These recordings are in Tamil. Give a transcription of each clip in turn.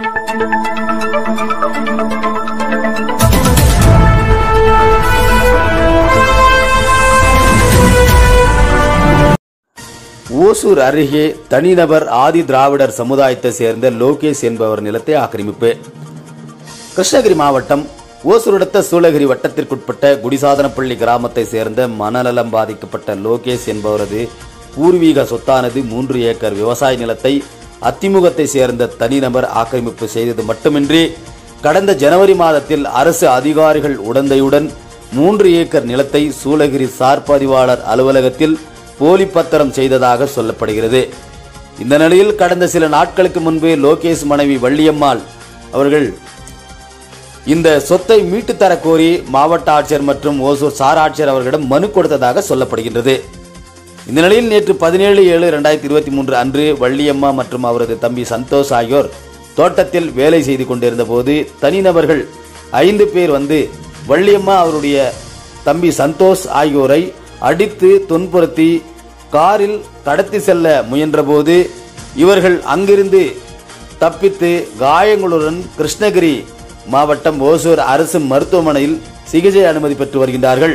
ஓசூர் அருகே தனிநபர் ஆதி திராவிடர் சமுதாயத்தை சேர்ந்த லோகேஷ் என்பவர் நிலத்தை ஆக்கிரமிப்பு கிருஷ்ணகிரி மாவட்டம் ஓசூர் அடுத்த சூளகிரி வட்டத்திற்குட்பட்ட குடிசாதனப்பள்ளி கிராமத்தை சேர்ந்த மனநலம் பாதிக்கப்பட்ட லோகேஷ் என்பவரது பூர்வீக சொத்தானது மூன்று ஏக்கர் விவசாய நிலத்தை அத்திமுகத்தை சேர்ந்த தனிநபர் ஆக்கிரமிப்பு செய்தது மட்டுமின்றி கடந்த ஜனவரி மாதத்தில் அரசு அதிகாரிகள் உடந்தையுடன் மூன்று ஏக்கர் நிலத்தை சூளகிரி சார் பதிவாளர் அலுவலகத்தில் போலி பத்திரம் செய்ததாக சொல்லப்படுகிறது இந்த நிலையில் கடந்த சில நாட்களுக்கு முன்பு லோகேஷ் மனைவி வள்ளியம்மாள் அவர்கள் இந்த சொத்தை மீட்டு தர கோரி மாவட்ட ஆட்சியர் மற்றும் ஓசூர் சார் ஆட்சியர் அவர்களிடம் மனு கொடுத்ததாக சொல்லப்படுகின்றது இந்த நிலையில் நேற்று பதினேழு ஏழு ரெண்டாயிரத்தி இருபத்தி மூன்று அன்று வள்ளியம்மா மற்றும் அவரது தம்பி சந்தோஷ் ஆகியோர் தோட்டத்தில் வேலை செய்து கொண்டிருந்த போது தனிநபர்கள் ஐந்து பேர் வந்து வள்ளியம்மா அவருடைய தம்பி சந்தோஷ் ஆகியோரை அடித்து துன்புறுத்தி காரில் கடத்தி செல்ல முயன்றபோது இவர்கள் அங்கிருந்து தப்பித்து காயங்களுடன் கிருஷ்ணகிரி மாவட்டம் ஓசூர் அரசு மருத்துவமனையில் சிகிச்சை அனுமதி பெற்று வருகின்றார்கள்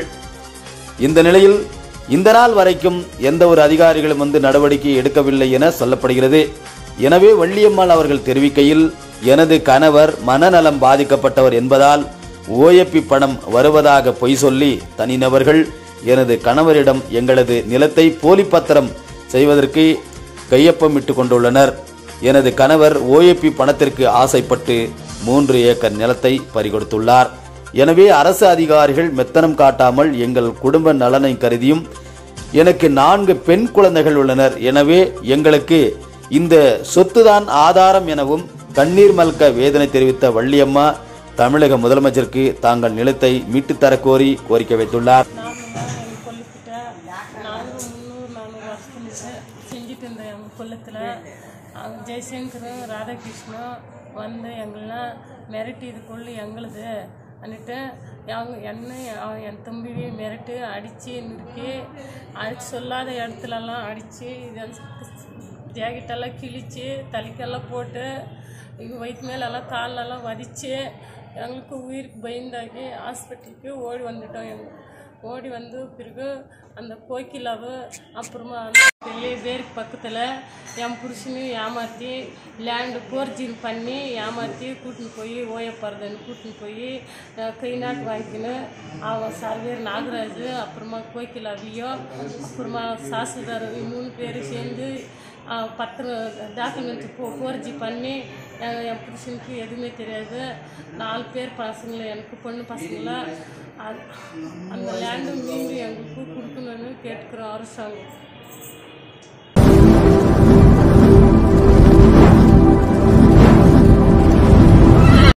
இந்த நிலையில் இந்த நாள் வரைக்கும் எந்த ஒரு அதிகாரிகளும் வந்து நடவடிக்கை எடுக்கவில்லை என சொல்லப்படுகிறது எனவே வள்ளியம்மாள் அவர்கள் தெரிவிக்கையில் எனது கணவர் மனநலம் பாதிக்கப்பட்டவர் என்பதால் ஓஎப்பி பணம் வருவதாக பொய் சொல்லி தனிநபர்கள் எனது கணவரிடம் எங்களது நிலத்தை போலி பத்திரம் செய்வதற்கு கையொப்பமிட்டு கொண்டுள்ளனர் எனது கணவர் ஓஏபி பணத்திற்கு ஆசைப்பட்டு மூன்று ஏக்கர் நிலத்தை பறிகொடுத்துள்ளார் எனவே அரசு அதிகாரிகள் மெத்தனம் காட்டாமல் எங்கள் குடும்ப நலனை கருதியும் எனக்கு நான்கு பெண் குழந்தைகள் உள்ளனர் எனவே எங்களுக்கு இந்த சொத்துதான் ஆதாரம் எனவும் கண்ணீர் மல்க வேதனை தெரிவித்த வள்ளியம்மா தமிழக முதலமைச்சருக்கு தாங்கள் நிலத்தை மீட்டுத் தர கோரி கோரிக்கை வைத்துள்ளார் நான் எங்கள் கொல்லுக்கிட்ட நாங்கள் முந்நூறு நானூறு வருஷத்துல செஞ்சுட்டு இருந்தேன் எங்கள் கொல்லத்தில் அவங்க ஜெய்சங்கரும் ராதாகிருஷ்ணன் வந்து எங்களெலாம் மிரட்டி இது கொள்ளு எங்களுது அன்னிட்டு அவங்க என்னை அவன் என் தம்பியை மிரட்டு அடித்து நிறுக்கி அடிச்சு சொல்லாத இடத்துலலாம் அடித்து ஜாக்கெட்டெல்லாம் கிழிச்சு தலைக்கெல்லாம் போட்டு இங்கே வயிற்று மேலெல்லாம் காலெல்லாம் வதிச்சு எங்களுக்கு உயிருக்கு பயந்தாக்கி ஹாஸ்பிட்டலுக்கு ஓடி வந்துட்டோம் எங்க ஓடி வந்து பிறகு அந்த கோகிலாவு அப்புறமா அந்த பெரிய பேருக்கு பக்கத்தில் என் புருஷனையும் ஏமாற்றி லேண்டு போர்ஜிங் பண்ணி ஏமாற்றி கூட்டின்னு போய் ஓயப்படுறதுன்னு கூட்டின்னு போய் அஹ், கை நாட்டு வாங்கிக்கின்னு அவன் சர்வேர் நாகராஜ் அப்புறமா கோகிலாவியோ அப்புறமா சாசுதார் மூணு பேர் சேர்ந்து அஹ், பத்திரம் டாக்குமெண்ட் போ போர்ஜி பண்ணி அஹ், என் புருஷனுக்கு எதுவுமே தெரியாது நாலு பேர் பசங்களை எனக்கு பொண்ணு பசங்கள அந்த லேண்டு மீண்டும் எங்களுக்கு கொடுக்கணும்னு கேட்டுக்கிறோம் அரசாங்கம்